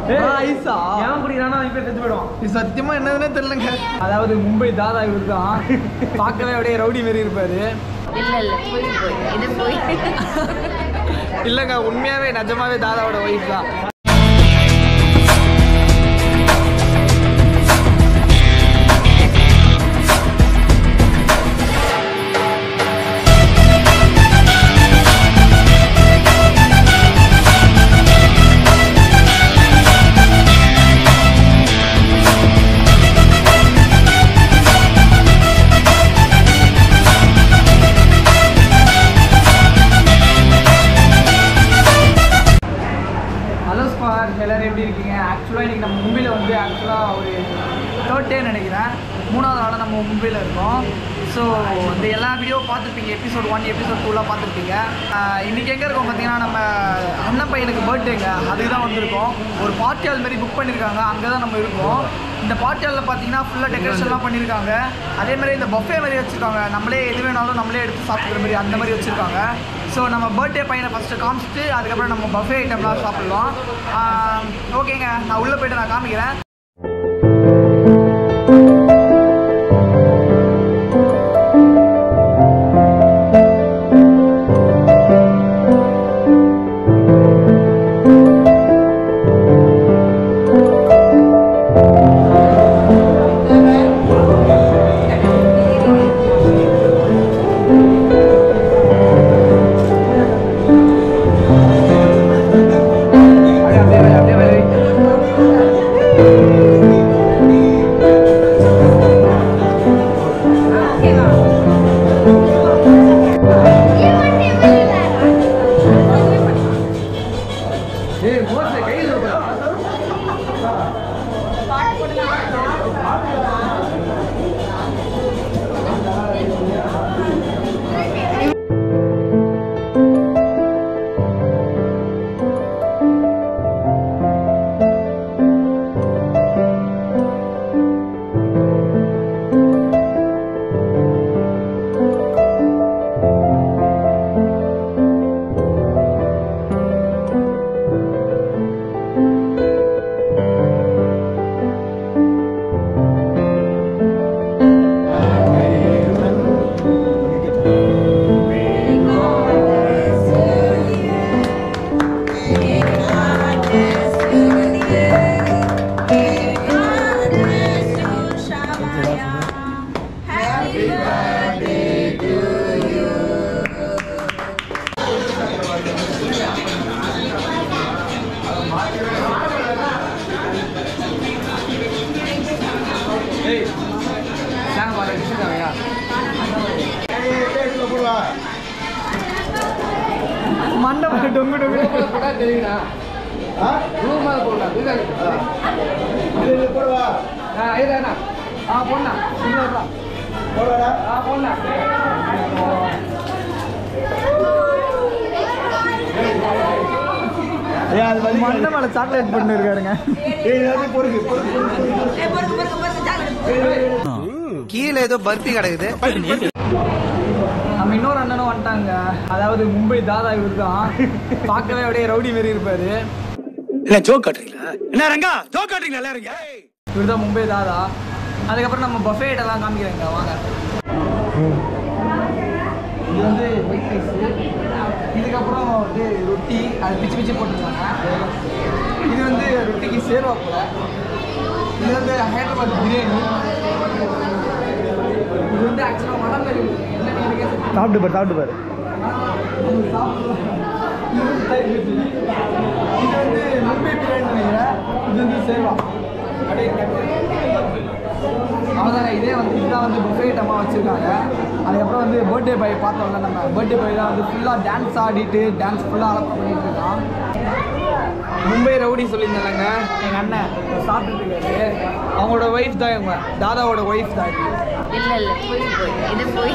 ஐஸா ஏன் குடிக்கிறானா அவன் பேர் செத்து போயிடுவான் இது சத்தியமா என்னதுன்னே தெரியலங்க அதாவது மும்பை தாதா இவர் தான் பார்க்கவே அப்படியே ரவுடி மாரி இருப்பாரு இல்ல இல்ல போய் போய் இது போய் இல்லைங்க உண்மையாவே நிஜமாவே தாதாவோட ஒய்ஃப் தான் ஹலோ ஸ்பார் எல்லாரும் எப்படி இருக்கீங்க ஆக்சுவலாக இன்றைக்கி நம்ம மும்பையில் வந்து ஆக்சுவலாக ஒரு தேர்ட் டே நினைக்கிறேன் மூணாவது நாளாக நம்ம மும்பையில் இருக்கோம் ஸோ இந்த எல்லா வீடியோ பார்த்துருப்பீங்க எபிசோட் ஒன் எபிசோட் டூலாம் பார்த்துருப்பீங்க இன்றைக்கி எங்கே இருக்கோம் பார்த்தீங்கன்னா நம்ம அண்ணன் பையனுக்கு பர்த்டேங்க அதுக்கு தான் வந்திருக்கோம் ஒரு பார்ட்டி ஹால் மாதிரி புக் பண்ணியிருக்காங்க அங்கே தான் நம்ம இருக்கோம் இந்த பார்ட்டி ஹாலில் பார்த்தீங்கன்னா ஃபுல்லாக டெக்கரேஷன்லாம் பண்ணியிருக்காங்க அதே மாதிரி இந்த பஃபே மாதிரி வச்சுருக்காங்க நம்மளே எது வேணாலும் நம்மளே எடுத்து சாப்பிட்ற மாதிரி அந்த மாதிரி வச்சுருக்காங்க ஸோ நம்ம பர்த்டே பையனை ஃபஸ்ட்டு காமிச்சிட்டு அதுக்கப்புறம் நம்ம பஃபே ஐட்டம்லாம் சாப்பிட்லாம் ஓகேங்க நான் உள்ளே போயிட்டு நான் காமிக்கிறேன் அப்படியே அப்படியே அப்படியே ஏய் மோச கையில் ஏய் சாங்க பாரு கிருஷ்ணாவையா மண்டபம் டொங்கு டொங்கு தெரியுங்களா ரூம் மேலே போடலாம் ஆ இதுதாண்ணா ஆ போடணா ஆ போடலாம் மண்டை மேலே சாக்லேட் பண்ணி இருக்காருங்க கீழே ஏதோ பர்ஃபி கிடக்குது நம்ம இன்னொரு அண்ணனும் வந்துட்டாங்க அதாவது மும்பை தாதா இவர் தான் பார்க்கவே அப்படியே ரவுடி மாரி இருப்பாரு என்ன ஜோக் காட்டுறீங்களா என்ன ரங்கா ஜோக் காட்டுறீங்களா எல்லாரும் இவர் தான் மும்பை தாதா அதுக்கப்புறம் நம்ம பஃபேட் எல்லாம் காமிக்கிறேங்க வாங்க இது வந்து ஒயிட் ரைஸ் இதுக்கப்புறம் வந்து ரொட்டி அது பிச்சு பிச்சு போட்டிருக்காங்க இது வந்து ரொட்டிக்கு சேர்வா போல இது வந்து ஹைதராபாத் பிரியாணி இது வந்து ஆக்சுவலாக மடம் கறி என்ன நீங்க சாப்பிட்டு பாரு சாப்பிட்டு பாரு இது வந்து தயிர் பச்சடி. இது வந்து மும்பை பிரியாணி நினைக்கிறேன் இது வந்து சேவா அப்படியே அவ்வளோதாங்க இதே வந்து இதுதான் வந்து புஃபே ஐட்டமாக வச்சுருக்காங்க அதுக்கப்புறம் வந்து பர்த்டே பாய் பார்த்தோம்ல நம்ம பர்த்டே பாய் தான் வந்து ஃபுல்லாக டான்ஸ் ஆடிட்டு டான்ஸ் ஃபுல்லாக அலப்பம் பண்ணிட்டு இருக்கான் மும்பை ரவுடி சொல்லியிருந்தாங்க எங்கள் அண்ணன் சாப்பிட்டுட்டு இருக்காரு அவங்களோட ஒய்ஃப் தான் இவங்க தாதாவோட ஒய்ஃப் தான் இது. இல்ல இல்ல போய் போய் இது போய்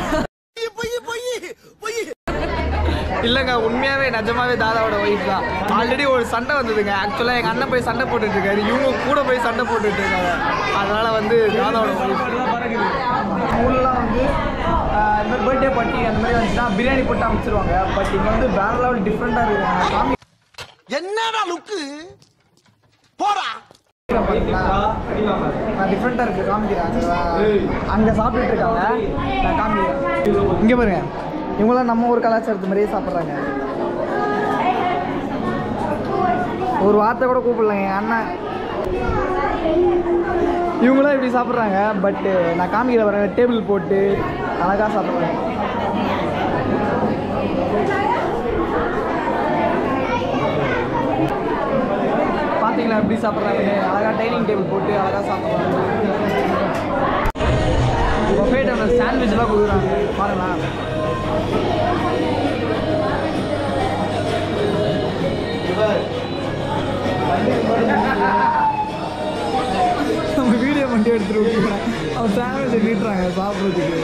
இல்லைங்க உண்மையாவே நிஜமாவே தாதாவோட ஒய்ஃப் தான் ஆல்ரெடி ஒரு சண்டை வந்ததுங்க ஆக்சுவலாக எங்கள் அண்ணன் போய் சண்டை போட்டுட்டு இருக்காரு இவங்க கூட போய் சண்டை போட்டுட்டு இருக்காங்க அதனால வந்து தாதாவோட ஒய்ஃப் ஸ்கூல்லாம் வந்து ஆஹ், இந்த மாதிரி பர்த்டே பார்ட்டி அந்த மாதிரி வந்துச்சுன்னா பிரியாணி போட்டு அமைச்சிருவாங்க பட் இங்கே வந்து வேற லெவல் டிஃப்ரெண்ட்டாக இருக்குங்க சாமி என்னடா லுக்கு பார்த்தீங்களா நான் டிஃப்ரெண்ட்டாக இருக்குது காமிக்கிறேன் அங்கே அங்கே சாப்பிட்டுட்டு இருக்காங்க நான் காமிக்கிறேன் இங்கே பாருங்க இவங்களாம் நம்ம ஊர் கலாச்சாரத்து மாதிரியே சாப்பிட்றாங்க ஒரு வார்த்தை கூட கூப்பிடலங்க என் அண்ணன் இவங்களாம் இப்படி சாப்பிட்றாங்க பட்டு நான் காமிக்கிற வர டேபிள் போட்டு அழகாக சாப்பிட்றாங்க பார்த்தீங்களா எப்படி சாப்பிட்றாங்க அழகாக டைனிங் டேபிள் போட்டு அழகாக சாப்பிட்றாங்க பஃபே டைமில் சாண்ட்விச்லாம் கொடுக்குறாங்க பாருங்களேன் நம்ம வீடியோ மட்டும் எடுத்துட்டு விட்டுருக்கேன் அவன் சாண்ட்விச் நீட்டுறாங்க சாப்பிட்றதுக்கு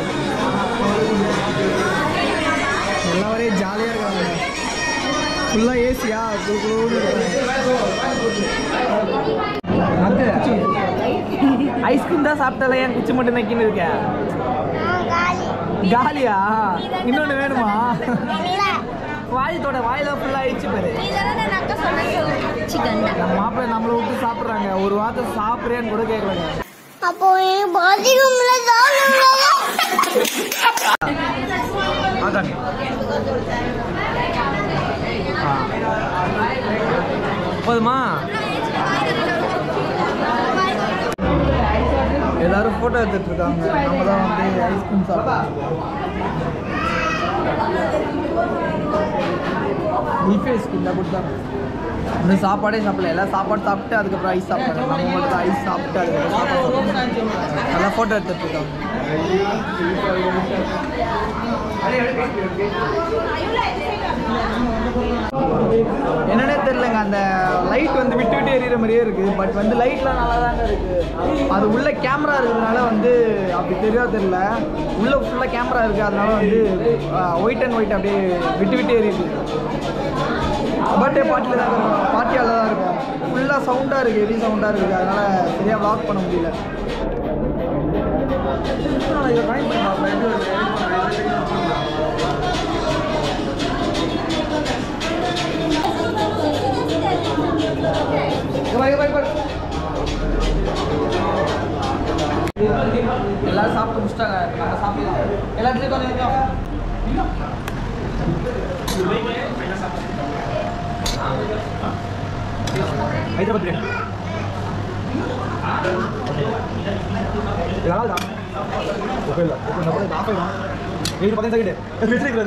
எல்லாம் ஒரே ஜாலியாக இருக்காங்க ஃபுல்லாக ஏசியா குழுன்னு ஐஸ்கிரீம் தான் சாப்பிட்டால ஏன் குச்சி மட்டும் நக்கின்னு இருக்க காலியா இன்னொன்று வேணுமா வாயத்தோட வாயில ஃபுல்லாக ஆயிடுச்சு பாரு சிக்கன் நம்ம மாப்பிள்ளை நம்மளை விட்டு சாப்பிட்றாங்க ஒரு வார்த்தை சாப்பிட்றியான்னு கூட கேட்கலங்க அப்போ என் பாத்ரூம்ல போதுமா எல்லாரும் ஃபோட்டோ எடுத்துட்டு இருக்காங்க நம்ம தான் வந்து ஐஸ்கிரீம் சாப்பிட்றோம் குல்ஃபி ஐஸ்கிரீம் தான் கொடுத்தாங்க இன்னும் சாப்பாடே சாப்பிடல எல்லாம் சாப்பாடு சாப்பிட்டு அதுக்கப்புறம் ஐஸ் சாப்பிட்டாங்க நம்ம மட்டும் தான் ஐஸ் சாப்பிட்டு அதுக்கப்புறம் சாப்பாடு சாப்பிட்டோம். நல்லா ஃபோட்டோ எடுத்துட்டு இருக்காங்க என்னன்னே தெரியலங்க அந்த லைட் வந்து விட்டு விட்டு எரியிற மாதிரியே இருக்கு பட் வந்து லைட்லாம் நல்லா தாங்க இருக்கு அது உள்ள கேமரா இருக்கிறதுனால வந்து அப்படி தெரியா தெரியல உள்ள ஃபுல்லாக கேமரா இருக்கு அதனால வந்து ஒயிட் அண்ட் ஒயிட் அப்படியே விட்டு விட்டு எரியுது பர்த்டே பார்ட்டியில் தான் இருக்கும் பார்ட்டியால் தான் இருக்கும் ஃபுல்லாக சவுண்டாக இருக்குது ஹெவி சவுண்டாக இருக்குது அதனால சரியாக வ்ளாக் பண்ண முடியல இதை connect பண்ணி பார்ப்போம். எப்படி வருது? இங்க பாரு, இங்க பாரு, இங்க பாரு. எல்லாரும் சாப்பிட்டு முடிச்சிட்டாங்க நம்ம சாப்பிடலாம் எல்லாத்துலேயும் கொஞ்சம் கொஞ்சம் ஹைதராபாத் பிரியாணி இது நல்லா இருக்கா ஓகே இல்லை ஓகே நம்ம ஆஃப் ஆயிடும் வெயிட் பதினஞ்சு செகண்ட் வச்சிருக்கிறது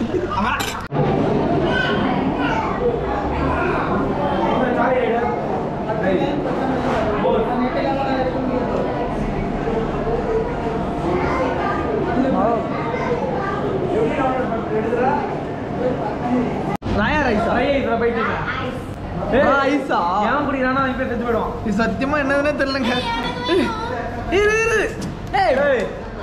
ராயா ரைஸா இதில் போயிட்டு ஐஸா ஏன் குடிக்கிறானா இப்போ செத்து போயிடுவான் இது சத்தியமா என்னதுன்னே தெரியலங்க ஏய், இரு இரு ஏய் ஏய்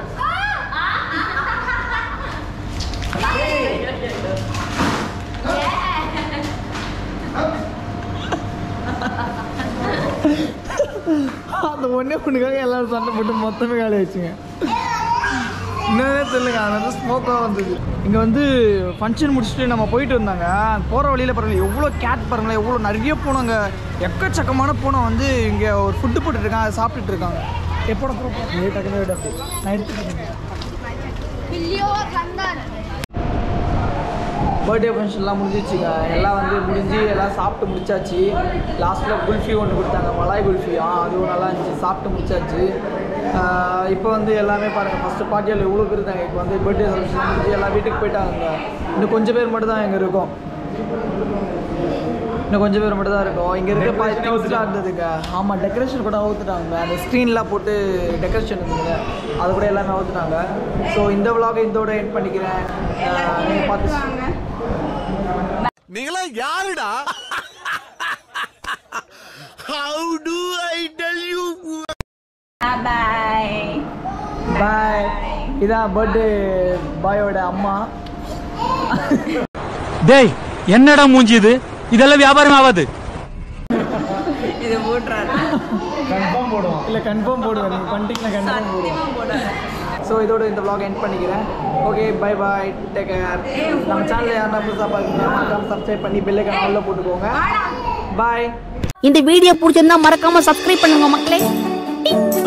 அந்த ஒன்றே பொண்ணுக்காக எல்லாரும் சண்டை போட்டு மொத்தமே காலி ஆயிடுச்சுங்க என்னன்னே தெரியலங்க அது வந்து ஸ்மோக்காக வந்தது இங்கே வந்து ஃபங்க்ஷன் முடிச்சுட்டு நம்ம போயிட்டு வந்தாங்க போகிற வழியில் பாருங்கள் எவ்வளோ கேட் பாருங்களேன் எவ்வளோ நிறைய பூனைங்க எக்கச்சக்கமான பூனை வந்து இங்கே ஒரு ஃபுட்டு போட்டுட்டு இருக்காங்க அதை சாப்பிட்டுட்டு இருக்காங்க எப்போட பூனை டக்குனு விட நான் எடுத்துட்டு இருக்கேன் பர்த்டே ஃபங்க்ஷன்லாம் முடிஞ்சிச்சுங்க எல்லாம் வந்து முடிஞ்சு எல்லாம் சாப்பிட்டு முடிச்சாச்சு லாஸ்ட்டில் குல்ஃபி ஒன்று கொடுத்தாங்க மலாய் குல்ஃபி ஆ அதுவும் நல்லா இருந்துச்சு சாப்பிட்டு முடிச்சாச்சு ஆஹ் இப்போ வந்து எல்லாமே பாருங்கள் ஃபஸ்ட்டு பார்ட்டியில் இவ்வளோ பேர் இருந்தாங்க இப்போ வந்து பர்த்டே ஃபங்க்ஷன் முடிஞ்சு எல்லாம் வீட்டுக்கு போயிட்டாங்க இன்னும் கொஞ்சம் பேர் மட்டும் தான் இங்கே இருக்கோம் இன்னும் கொஞ்சம் பேர் மட்டும் தான் இருக்கும் இங்கே இருக்க பாதி திங்ஸ்லாம் இருந்ததுங்க ஆமாம் டெக்கரேஷன் கூட அவுத்துட்டாங்க அந்த ஸ்க்ரீன்லாம் போட்டு டெக்கரேஷன் இருந்ததுங்க அது கூட எல்லாமே அவுத்துட்டாங்க ஸோ இந்த விலாகை இதோட எண்ட் பண்ணிக்கிறேன் நீங்கள் பார்த்து நீங்களா யாருடா how do I tell you bye bye இதான் பர்த்டே பாயோட அம்மா டேய் என்னடா மூஞ்சி இது இதெல்லாம் வியாபாரம் ஆகாது இது போட்டுறாரு கன்ஃபார்ம் போடுவான் இல்லை கன்ஃபார்ம் போடுவேன் நீங்கள் பண்ணிட்டீங்கன்னா கன்ஃபார்ம் போடுவேன் ஸோ இதோட இந்த vlog எண்ட் பண்ணிக்கிறேன் okay bye bye take care நம்ம சேனலில் யாருன்னா புதுசாக பார்க்குறீங்க மறக்காம சப்ஸ்கிரைப் பண்ணி பெல்லைக்கான உள்ள போட்டுக்கோங்க பாய் இந்த வீடியோ பிடிச்சிருந்தா மறக்காம சப்ஸ்கிரைப் பண்ணுங்க மக்களே